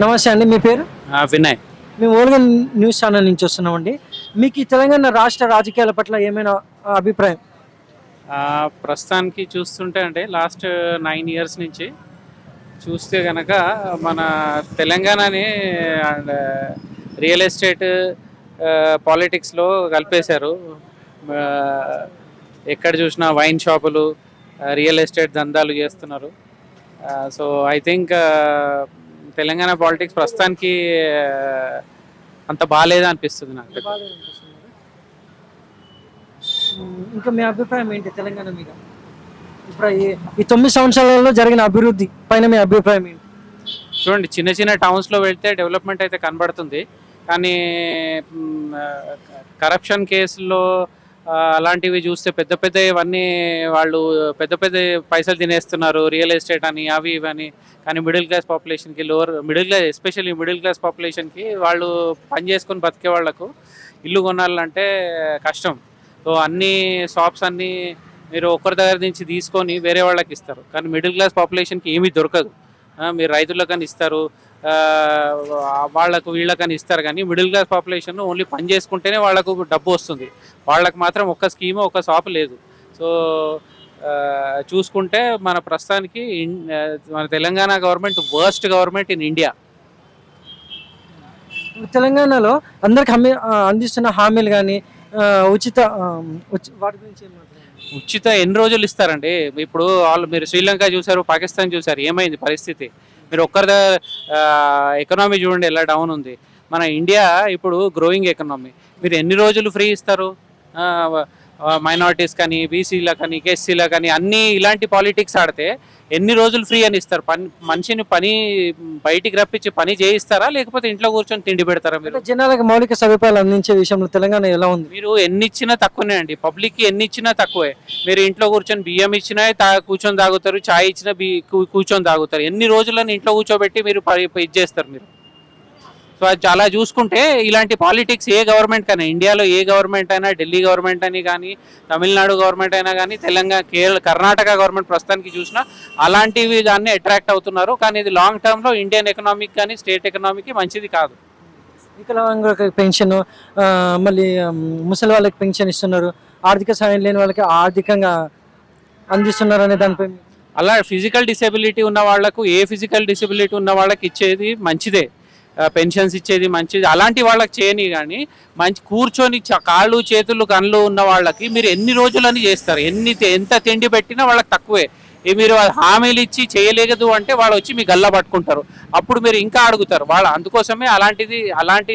నమస్తే అండి మీ పేరు ఆ, వినయ్ మేము ఓల్గన్ న్యూస్ ఛానల్ నుంచి వస్తున్నామండి మీకు ఈ తెలంగాణ రాష్ట్ర రాజకీయాల పట్ల ఏమైనా ఆ, అభిప్రాయం ఆ, ప్రస్తుతానికి చూస్తుంటే అంటే లాస్ట్ నైన్ ఇయర్స్ నుంచి చూస్తే కనుక మన తెలంగాణని అండ్ రియల్ ఎస్టేట్ పాలిటిక్స్లో కలిపేశారు ఆ, ఎక్కడ చూసినా వైన్ షాపులు రియల్ ఎస్టేట్ దందాలు చేస్తున్నారు so I think Telangana politics ప్రస్తుతానికి ఆ, అంత బాగాలేదు అనిపిస్తుంది నాకు ఉమ్, ఇంకా మీ అభిప్రాయం ఏంటి తెలంగాణ మీద ఇప్పుడు ఈ- ఈ తొమ్మిది సంవత్సరాలలో జరిగిన అభివృద్ధి పైన మీ అభిప్రాయం ఏంటి చూడండి చిన్న చిన్న టౌన్స్లో వెళ్తే డెవలప్మెంట్ అయితే కనబడుతుంది కానీ కరప్షన్ కేసుల్లో ఆ, అలాంటివి చూస్తే పెద్ద పెద్ద ఇవన్నీ వాళ్ళు పెద్ద పెద్ద పైసలు తినేస్తున్నారు రియల్ ఎస్టేట్ అని అవి ఇవి అని కానీ మిడిల్ క్లాస్ పాపులేషన్కి lower middle class especially middle class పాపులేషన్కి వాళ్ళు పని చేసుకొని బతికే వాళ్ళకు ఇల్లు కొనాలంటే కష్టం సో అన్ని షాప్స్ అన్నీ మీరు ఒకరి దగ్గర నుంచి తీసుకొని వేరే వాళ్ళకి ఇస్తారు కానీ మిడిల్ క్లాస్ పాపులేషన్కి ఏమీ దొరకదు ఆ, మీరు రైతులకని ఇస్తారు ఆ, వాళ్ళకు వీళ్ళకని ఇస్తారు కానీ మిడిల్ క్లాస్ పాపులేషన్ ఓన్లీ పని చేసుకుంటేనే వాళ్ళకు డబ్బు వస్తుంది వాళ్ళకి మాత్రం ఒక్క స్కీమ్ ఒక షాప్ లేదు సో ఆ, చూసుకుంటే మన ప్రస్తుతానికి ఇన్- ఆ, మన Telangana government worst government in India ఇప్పుడు తెలంగాణలో అందరికి హామీ ఆ, అందిస్తున్న హామీలు కానీ ఉచిత ఆ, ఉచి- వాటి గురించి ఏం మాట్లాడారు ఉచిత ఎన్ని రోజులు ఇస్తారండి ఇప్పుడు వాళ్ళు మీరు శ్రీలంక చూసారు పాకిస్తాన్ చూసారు ఏమైంది పరిస్థితి మీరు ఒక్కరి ఎకనామీ చూడండి ఎలా డౌన్ ఉంది మన ఇండియా ఇప్పుడు గ్రోయింగ్ ఎకనామీ మీరు ఎన్ని రోజులు ఫ్రీ ఇస్తారు మైనారిటీస్ కానీ బీసీలకు కానీ ఎస్సీలకు కానీ అన్ని ఇలాంటి పాలిటిక్స్ ఆడితే ఎన్ని రోజులు ఫ్రీ అని ఇస్తారు పని మనిషిని పని బయటికి రప్పించి పని చేయిస్తారా లేకపోతే ఇంట్లో కూర్చొని తిండి పెడతారా మీరు అంటే జనాలకు మౌలిక సదుపాయాలు అందించే విషయంలో తెలంగాణ ఎలా ఉంది మీరు ఎన్ని ఇచ్చినా తక్కువనే అండి పబ్లిక్కి ఎన్ని ఇచ్చినా తక్కువే మీరు ఇంట్లో కూర్చొని బియ్యం ఇచ్చినా తా కూర్చొని తాగుతారు చాయ్ ఇచ్చినా బి కూ- కూర్చొని తాగుతారు ఎన్ని రోజులని ఇంట్లో కూర్చోబెట్టి మీరు ప- ప- ఇది చేస్తారు మీరు సో అది చాలా చూసుకుంటే ఇలాంటి పాలిటిక్స్ ఏ గవర్నమెంట్ కానీ ఇండియాలో ఏ గవర్నమెంట్ అయినా ఢిల్లీ గవర్నమెంట్ అని కానీ తమిళనాడు గవర్నమెంట్ అయినా కానీ తెలంగాణ కేరళ కర్ణాటక గవర్నమెంట్ ప్రస్తుతానికి చూసినా అలాంటివి దాన్ని అట్రాక్ట్ అవుతున్నారు కానీ ఇది లాంగ్ టర్మ్లో ఇండియన్ ఎకనామిక్ కానీ స్టేట్ ఎకనామీకి మంచిది కాదు వికలాంగులకు పెన్షన్ ఆ, మళ్ళీ ఉమ్, ముసలి వాళ్ళకి పెన్షన్ ఇస్తున్నారు ఆర్థిక సాయం లేని వాళ్ళకి ఆర్థికంగా అందిస్తున్నారు అనే దానిపై మీ- అలా ఫిజికల్ డిసెబిలిటీ ఉన్న వాళ్ళకు ఏ ఫిజికల్ డిసెబిలిటీ ఉన్న వాళ్ళకి ఇచ్చేది మంచిదే పెన్షన్స్ ఇచ్చేది మంచిది అలాంటి వాళ్ళకి చేయని కానీ మంచి కూర్చొని చ- కాళ్ళు చేతులు కళ్ళు ఉన్న వాళ్ళకి మీరు ఎన్ని రోజులని చేస్తారు ఎన్ని తి- ఎంత తిండి పెట్టినా వాళ్ళకి తక్కువే ఏ మీరు హామీలు ఇచ్చి చేయలేదు అంటే వాళ్ళు వచ్చి మీ గల్లా పట్టుకుంటారు అప్పుడు మీరు ఇంకా అడుగుతారు వాళ్ళు అందుకోసమే అలాంటిది అలాంటి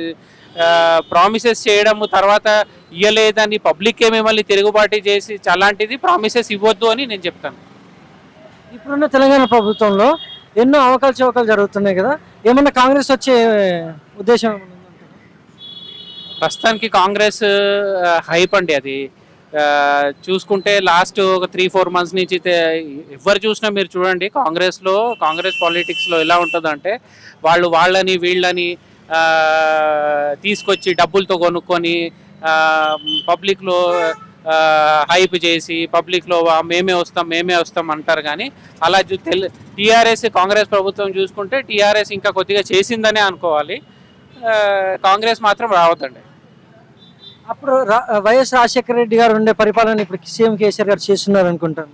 ప్రామిసెస్ చేయడము తర్వాత ఇయ్యలేదని పబ్లిక్కే మిమ్మల్ని తిరుగుబాటు చేసి అలాంటిది ప్రామిసెస్ ఇవ్వద్దు అని నేను చెప్తాను ఇప్పుడున్న తెలంగాణ ప్రభుత్వంలో ఎన్నో అవకాశ చౌకాలు జరుగుతున్నాయి కదా ఏమన్నా కాంగ్రెస్ వచ్చే ఉద్దేశం ఏమన్నా ఉందంటారా? ప్రస్తుతానికి కాంగ్రెస్ హైప్ అండి అది ఆ, చూసుకుంటే లాస్ట్ ఒక త్రీ ఫోర్ మంత్స్ నుంచి తే- ఎవరు చూసినా మీరు చూడండి కాంగ్రెస్లో కాంగ్రెస్ పాలిటిక్స్లో ఎలా ఉంటుందంటే వాళ్ళు వాళ్ళని వీళ్ళని ఆ, తీసుకొచ్చి డబ్బులతో కొనుక్కొని పబ్లిక్లో హైప్ చేసి పబ్లిక్లో మేమే వస్తాం మేమే వస్తాం అంటారు కానీ అలా చూ తెల్ టీఆర్ఎస్ కాంగ్రెస్ ప్రభుత్వం చూసుకుంటే టీఆర్ఎస్ ఇంకా కొద్దిగా చేసిందనే అనుకోవాలి ఆ, కాంగ్రెస్ మాత్రం రావద్దండి అప్పుడు రా- వైఎస్ రాజశేఖర రెడ్డి గారు ఉండే పరిపాలన ఇప్పుడు సీఎం కేసీఆర్ గారు చేస్తున్నారు అనుకుంటాను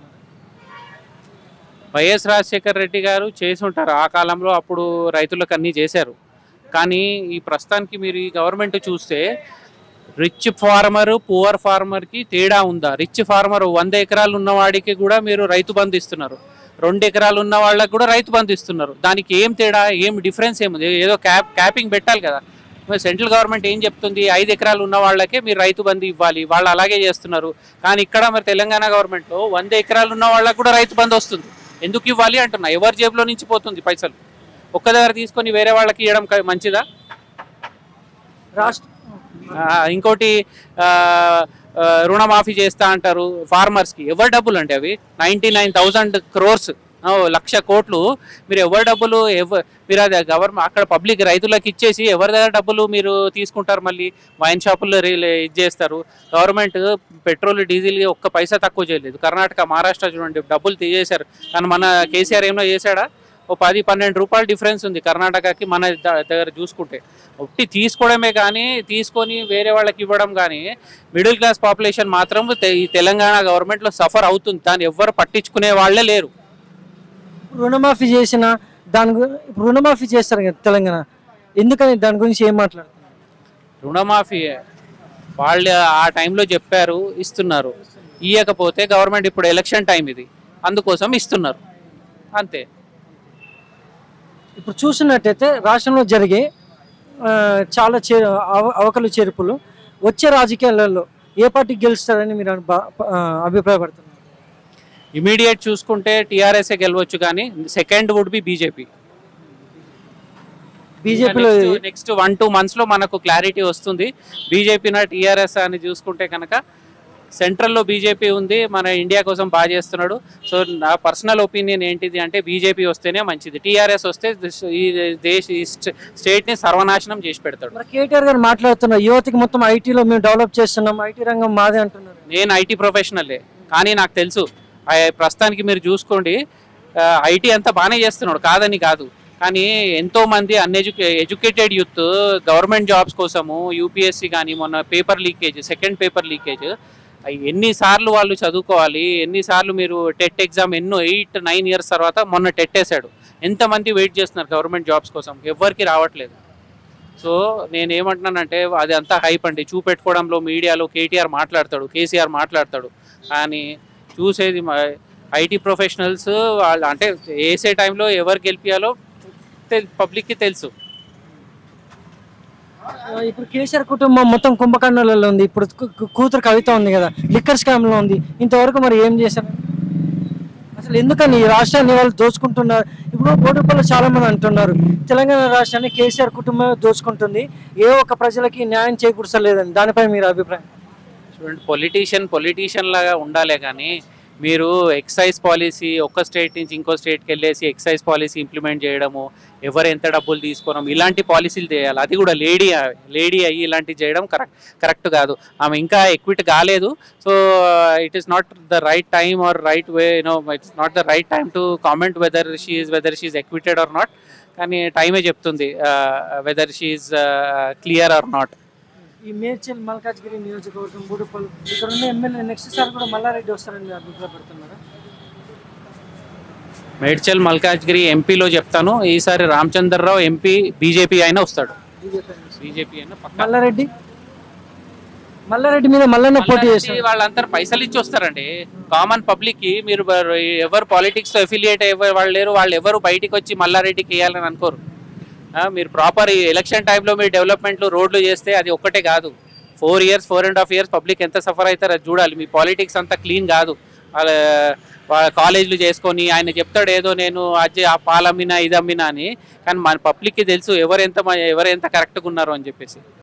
వైఎస్ రాజశేఖర్ రెడ్డి గారు చేసి ఉంటారు ఆ కాలంలో అప్పుడు రైతులకు అన్నీ చేశారు కానీ ఈ ప్రస్తుతానికి మీరు ఈ గవర్నమెంట్ చూస్తే రిచ్ ఫార్మర్ పువర్ ఫార్మర్కి తేడా ఉందా రిచ్ ఫార్మర్ వంద ఎకరాలు ఉన్నవాడికి కూడా మీరు రైతు బంధు ఇస్తున్నారు రెండు ఎకరాలు ఉన్న వాళ్ళకి కూడా రైతు బంధు ఇస్తున్నారు దానికి ఏం తేడా ఏం డిఫరెన్స్ ఏముంది ఏదో క్యాప్ క్యాపింగ్ పెట్టాలి కదా మరి సెంట్రల్ గవర్నమెంట్ ఏం చెప్తుంది ఐదు ఎకరాలు ఉన్న వాళ్ళకే మీరు రైతు బంధు ఇవ్వాలి వాళ్ళు అలాగే చేస్తున్నారు కానీ ఇక్కడ మరి తెలంగాణ గవర్నమెంట్లో వంద ఎకరాలు ఉన్న వాళ్ళకి కూడా రైతు బంధు వస్తుంది ఎందుకు ఇవ్వాలి అంటున్నా ఎవరి జేబులో నుంచి పోతుంది పైసలు ఒక్క దగ్గర తీసుకొని వేరే వాళ్ళకి ఇవ్వడం క- మంచిదా రాష్ట్ర ఆ, ఇంకోటి ఆ, ఆ, రుణమాఫీ చేస్తా అంటారు ఫార్మర్స్కి ఎవరి డబ్బులు అంటే అవి ninety nine thousand crores lakh కోట్లు మీరు ఎవరి డబ్బులు ఎవ మీరు అది గవర్నమెంట్ అక్కడ పబ్లిక్ రైతులకు ఇచ్చేసి ఎవరి దగ్గర డబ్బులు మీరు తీసుకుంటారు మళ్ళీ వైన్ షాపుల్లో రీ- ఇది చేస్తారు గవర్నమెంట్ పెట్రోల్ డీజిల్ ఒక్క పైసా తక్కువ చేయలేదు కర్ణాటక మహారాష్ట్ర చూడండి డబ్బులు తీసేశారు కానీ మన కేసీఆర్ ఏమో చేశాడా ఓ పది పన్నెండు రూపాయల డిఫరెన్స్ ఉంది కర్ణాటకకి మన ద- దగ్గర చూసుకుంటే ఒట్టి తీసుకోవడమే కానీ తీసుకొని వేరే వాళ్ళకి ఇవ్వడం కానీ మిడిల్ క్లాస్ పాపులేషన్ మాత్రం తె- ఈ తెలంగాణ గవర్నమెంట్లో సఫర్ అవుతుంది దాన్ని ఎవ్వరు పట్టించుకునే వాళ్ళే లేరు రుణమాఫీ చేసిన దాని గు- ఇప్పుడు రుణమాఫీ చేస్తారు కదా తెలంగాణ ఎందుకని దాని గురించి ఏం మాట్లాడుతున్నారు రుణమాఫీ వాళ్ళు ఆ టైంలో చెప్పారు ఇస్తున్నారు ఇవ్వకపోతే గవర్నమెంట్ ఇప్పుడు ఎలక్షన్ టైం ఇది అందుకోసం ఇస్తున్నారు అంతే ఇప్పుడు చూసినట్టయితే రాష్ట్రంలో జరిగే ఆ, చాలా చే అవ- అవకలు చేర్పులు వచ్చే రాజకీయాలలో ఏ పార్టీ గెలుస్తారని మీరు అను- బా- ఆ, అభిప్రాయపడుతున్నారు ఇమీడియట్ చూసుకుంటే టీఆర్ఎస్ఏ గెలవచ్చు కానీ సెకండ్ వుడ్ బి బీజేపీ బీజేపీలో నెక్స్ట్ వన్ టూ మంత్స్ లో మనకు క్లారిటీ వస్తుంది బీజేపీ నా టీఆర్ఎస్ అని చూసుకుంటే కనుక సెంట్రల్లో బీజేపీ ఉంది మన ఇండియా కోసం బాగా చేస్తున్నాడు సో నా పర్సనల్ ఒపీనియన్ ఏంటిది అంటే బీజేపీ వస్తేనే మంచిది టీఆర్ఎస్ వస్తే దిస్- ఈ దేశ ఈ స్టేట్ ని సర్వనాశనం చేసి పెడతాడు మరి కేటీఆర్ గారు మాట్లాడుతున్నారు యువతకి మొత్తం ఐటీలో మేము డెవలప్ చేస్తున్నాం ఐటీ రంగం మాదే అంటున్నారు నేను ఐటీ ప్రొఫెషనలే కానీ నాకు తెలుసు ఆ ప్రస్తుతానికి మీరు చూసుకోండి ఐటీ అంతా బాగానే చేస్తున్నాడు కాదని కాదు కానీ ఎంతో మంది అన్ఎడ్యుకే ఎడ్యుకేటెడ్ యూత్ గవర్నమెంట్ జాబ్స్ కోసము యూపీఎస్సీ కానీ మొన్న paper leakage second paper leakage ఎన్నిసార్లు వాళ్ళు చదువుకోవాలి ఎన్నిసార్లు మీరు టెట్ ఎగ్జామ్ ఎన్నో ఎయిట్ నైన్ ఇయర్స్ తర్వాత మొన్న టెట్ వేసాడు ఎంతమంది వెయిట్ చేస్తున్నారు గవర్నమెంట్ జాబ్స్ కోసం ఎవరికి రావట్లేదు సో నేను ఏమంటున్నానంటే అది అంతా హైప్ అండి చూపెట్టుకోవడంలో మీడియాలో కేటీఆర్ మాట్లాడతాడు కేసీఆర్ మాట్లాడతాడు కానీ చూసేది ఐటీ ప్రొఫెషనల్స్ వాళ్ళు అంటే వేసే టైంలో ఎవరు గెలిపియాలో పబ్లిక్కి తెలుసు ఆ, ఇప్పుడు కేసీఆర్ కుటుంబం మొత్తం కుంభకర్ణాలలో ఉంది ఇప్పుడు కు- కు- కూతురు కవిత ఉంది కదా లిక్కర్ స్కామ్ లో ఉంది ఇంతవరకు మరి ఏం చేశారు అసలు ఎందుకని ఈ రాష్ట్రాన్ని వాళ్ళు దోచుకుంటున్నారు ఇప్పుడు బోడుపల్లి చాలా మంది అంటున్నారు తెలంగాణ రాష్ట్రాన్ని కేసీఆర్ కుటుంబం దోచుకుంటుంది ఏ ఒక్క ప్రజలకి న్యాయం చేకూర్చలేదని దానిపై మీరు అభిప్రాయం చూడండి పొలిటీషియన్ పొలిటీషియన్ లాగా ఉండాలే కానీ మీరు ఎక్సైజ్ పాలసీ ఒక్క స్టేట్ నుంచి ఇంకో స్టేట్కి వెళ్ళేసి ఎక్సైజ్ పాలసీ ఇంప్లిమెంట్ చేయడము ఎవరు ఎంత డబ్బులు తీసుకోవడం ఇలాంటి పాలసీలు చేయాలి అది కూడా లేడీ లేడీ అయ్యి ఇలాంటివి చేయడం కరెక్ట్ కరెక్ట్ కాదు ఆమె ఇంకా ఎక్విట్ కాలేదు so it is not the right time or right way no it's not the right time to comment whether she whether she acquitted or not కానీ టైమే చెప్తుంది whether she clear or not ఈ మేడ్చల్ మల్కాజ్గిరి నియోజకవర్గం బోడుపల్లి ఇక్కడ ఉన్న MLA next sir కూడా మల్లారెడ్డి వస్తారని మీరు అభిప్రాయపడుతున్నారా మేడ్చల్ మల్కాజ్గిరి ఎంపీలో చెప్తాను ఈసారి రామచంద్రరావు ఎంపీ బీజేపీ అయినా వస్తాడు బీజేపీ బీజేపీ అయినా పక్కా మల్లారెడ్డి మల్లారెడ్డి మీద మల్లన్న పోటీ మల్లారెడ్డి చేస్తారు వాళ్ళందరూ పైసలు ఇచ్చి వస్తారండి కామన్ పబ్లిక్ కి మీరు బ- ఎవరు పాలిటిక్స్ తో ఎఫిలియేట్ అయ్యే వాళ్ళు లేరు వాళ్ళు ఎవరు బయటికి వచ్చి మల్లారెడ్డికి వేయాలని అనుకోరు ఆ, మీరు ప్రాపర్ ఎలక్షన్ టైంలో మీరు డెవలప్మెంట్లు రోడ్లు చేస్తే అది ఒక్కటే కాదు four years four and half years public ఎంత సఫర్ అవుతారో అది చూడాలి మీ పాలిటిక్స్ అంతా క్లీన్ కాదు వాళ్ళ వాళ్ళ కాలేజీలు చేసుకొని ఆయన చెప్తాడు ఏదో నేను అది ఆ పాలు అమ్మినా ఇది అమ్మినా అని కానీ మన పబ్లిక్కి తెలుసు ఎవరు ఎంత మ- ఎవరు ఎంత కరెక్ట్గా ఉన్నారు అని చెప్పేసి